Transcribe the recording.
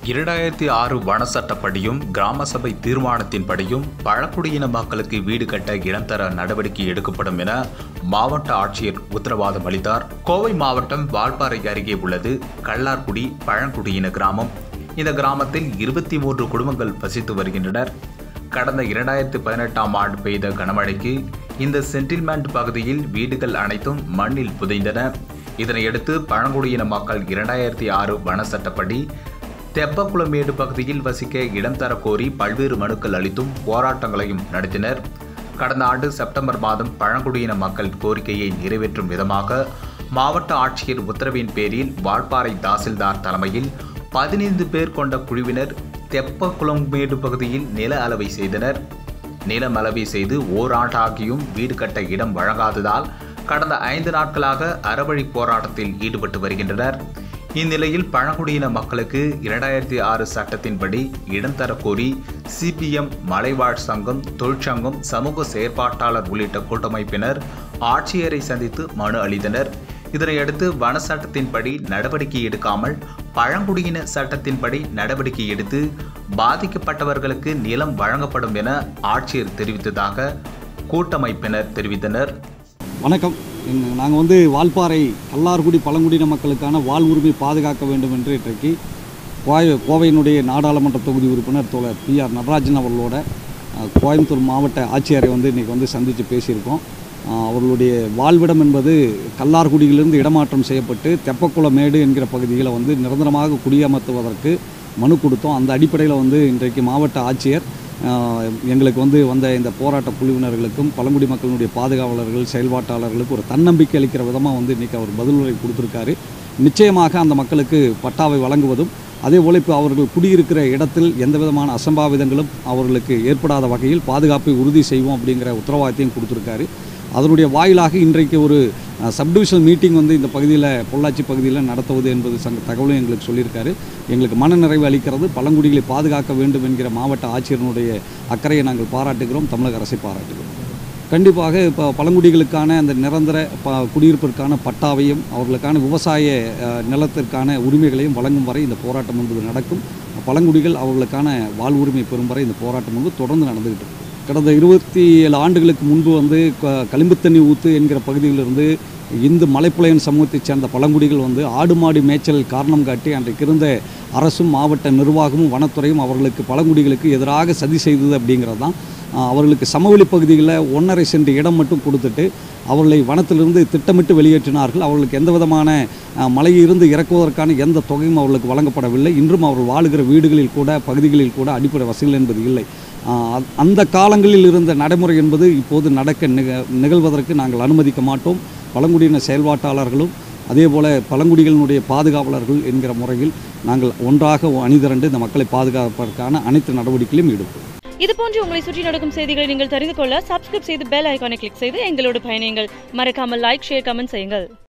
இரண்டாயிரத்தி ஆறு வன சட்டப்படியும் கிராம சபை தீர்மானத்தின்படியும் பழங்குடியின மக்களுக்கு வீடு கட்ட இடம் தர நடவடிக்கை எடுக்கப்படும் என மாவட்ட ஆட்சியர் உத்தரவாதம் அளித்தார் கோவை மாவட்டம் வால்பாறை அருகே உள்ளது கல்லார்குடி பழங்குடியின கிராமம் இந்த கிராமத்தில் இருபத்தி மூன்று குடும்பங்கள் வசித்து வருகின்றனர் கடந்த இரண்டாயிரத்தி பதினெட்டாம் ஆண்டு பெய்த கனமழைக்கு இந்த செட்டில்மெண்ட் பகுதியில் வீடுகள் அனைத்தும் மண்ணில் புதைந்தன இதனையடுத்து பழங்குடியின மக்கள் இரண்டாயிரத்தி ஆறு வன சட்டப்படி தெப்பக்குளமேடு பகுதியில் வசிக்க இடம் தர கோரி பல்வேறு மனுக்கள் அளித்தும் போராட்டங்களையும் நடத்தினர் கடந்த ஆண்டு செப்டம்பர் மாதம் பழங்குடியின மக்கள் கோரிக்கையை நிறைவேற்றும் விதமாக மாவட்ட ஆட்சியர் உத்தரவின் பேரில் வால்பாறை தாசில்தார் தலைமையில் பதினைந்து பேர் கொண்ட குழுவினர் தெப்பக்குளமேடு பகுதியில் நில அளவை செய்தனர் நிலம் அளவை செய்து ஓராண்டாகியும் வீடு கட்ட இடம் வழங்காததால் கடந்த ஐந்து நாட்களாக அறவழி போராட்டத்தில் ஈடுபட்டு வருகின்றனர் இந்நிலையில் பழங்குடியின மக்களுக்கு இரண்டாயிரத்தி ஆறு சட்டத்தின்படி இடம் தரக்கோரி சிபிஎம் மலைவாழ் சங்கம் தொழிற்சங்கம் சமூக செயற்பாட்டாளர் உள்ளிட்ட கூட்டமைப்பினர் ஆட்சியரை சந்தித்து மனு அளித்தனர் இதனையடுத்து வன சட்டத்தின்படி நடவடிக்கை எடுக்காமல் பழங்குடியின சட்டத்தின்படி நடவடிக்கை எடுத்து பாதிக்கப்பட்டவர்களுக்கு நிலம் வழங்கப்படும் என ஆட்சியர் தெரிவித்ததாக கூட்டமைப்பினர் தெரிவித்தனர் வணக்கம் நாங்கள் வந்து வால்பாறை கல்லார்குடி பழங்குடியின மக்களுக்கான வாழ்வுரிமை பாதுகாக்க வேண்டும் என்று இன்றைக்கு கோய கோவையினுடைய நாடாளுமன்ற தொகுதி உறுப்பினர் தோழர் பி ஆர் நடராஜன் அவர்களோட அஹ், கோயம்புத்தூர் மாவட்ட ஆட்சியரை வந்து இன்றைக்கி வந்து சந்தித்து பேசியிருக்கோம் அஹ், அவர்களுடைய வாழ்விடம் என்பது கல்லார்குடியிலிருந்து இடமாற்றம் செய்யப்பட்டு தெப்பக்குளமேடு என்கிற பகுதியில் வந்து நிரந்தரமாக குடியமர்த்துவதற்கு மனு கொடுத்தோம் அந்த அடிப்படையில் வந்து இன்றைக்கு மாவட்ட ஆட்சியர் ஆஹ் எங்களுக்கு வந்து வந்த இந்த போராட்ட குழுவினர்களுக்கும் பழங்குடி மக்களினுடைய பாதுகாவலர்கள் செயல்பாட்டாளர்களுக்கு ஒரு தன்னம்பிக்கை அளிக்கிற விதமாக வந்து இன்றைக்கி அவர் பதிலுரை கொடுத்துருக்காரு நிச்சயமாக அந்த மக்களுக்கு பட்டாவை வழங்குவதும் அதே போல் இப்போ அவர்கள் குடியிருக்கிற இடத்தில் எந்த விதமான அசம்பாவிதங்களும் அவர்களுக்கு ஏற்படாத வகையில் பாதுகாப்பை உறுதி செய்வோம் அப்படிங்கிற உத்தரவாதத்தையும் கொடுத்துருக்காரு அதனுடைய வாயிலாக இன்றைக்கு ஒரு சப்டிவிஷன் மீட்டிங் வந்து இந்த பகுதியில் பொள்ளாச்சி பகுதியில் நடத்துவது என்பது சங்க தகவலும் எங்களுக்கு சொல்லியிருக்காரு எங்களுக்கு மனநிறைவு அளிக்கிறது பழங்குடிகளை பாதுகாக்க வேண்டும் என்கிற மாவட்ட ஆட்சியரினுடைய அக்கறையை நாங்கள் பாராட்டுகிறோம் தமிழக அரசை பாராட்டுகிறோம் கண்டிப்பாக இப்போ பழங்குடிகளுக்கான அந்த நிரந்தர ப குடியிருப்பிற்கான பட்டாவையும் அவர்களுக்கான விவசாய அஹ், நிலத்திற்கான உரிமைகளையும் வழங்கும் வரை இந்த போராட்டம் என்பது நடக்கும் பழங்குடிகள் அவர்களுக்கான வாழ்வுரிமை பெறும் வரை இந்த போராட்டம் வந்து தொடர்ந்து நடந்துகிட்டு இருக்கு கடந்த இருபத்தி ஏழு ஆண்டுகளுக்கு முன்பு வந்து க- களிம்பு தண்ணி ஊத்து என்கிற பகுதியிலிருந்து இந்து மலைப்புலையன் சமூகத்தைச் சேர்ந்த பழங்குடிகள் வந்து ஆடு மாடு மேய்ச்சல் காரணம் காட்டி அன்றைக்கு இருந்த அரசும் மாவட்ட நிர்வாகமும் வனத்துறையும் அவர்களுக்கு பழங்குடிகளுக்கு எதிராக சதி செய்தது அப்படிங்கிறது தான் ஆஹ், அவர்களுக்கு சமவெளி பகுதிகளில் ஒன்றரை சென்ட் இடம் மட்டும் கொடுத்துட்டு அவர்களை வனத்திலிருந்து திட்டமிட்டு வெளியேற்றினார்கள் அவர்களுக்கு எந்த விதமான ஆஹ், மலையிலிருந்து இறக்குவதற்கான எந்த தொகையும் அவர்களுக்கு வழங்கப்படவில்லை இன்றும் அவர்கள் வாழுகிற வீடுகளில் கூட பகுதிகளில் கூட அடிப்படை வசதிகள் என்பது இல்லை ஆஹ், அ- அந்த காலங்களில் இருந்த நடைமுறை என்பது இப்போது நடக்க நிக நிகழ்வதற்கு நாங்கள் அனுமதிக்க மாட்டோம் பழங்குடியின செயல்பாட்டாளர்களும் அதே போல பழங்குடிகளினுடைய பாதுகாவலர்கள் என்கிற முறையில் நாங்கள் ஒன்றாக அணிதிரண்டு இந்த மக்களை பாதுகாப்பதற்கான அனைத்து நடவடிக்கையிலும் ஈடுபடும் இது போன்று உங்களை சுற்றி நடக்கும் செய்திகளை நீங்கள் தெரிந்து கொள்ள சப்ஸ்கிரைப் செய்து பெல் ஐகானை கிளிக் செய்து எங்களோடு பயணியுங்கள் மறக்காமல் லைக் ஷேர் கமெண்ட் செய்யுங்கள்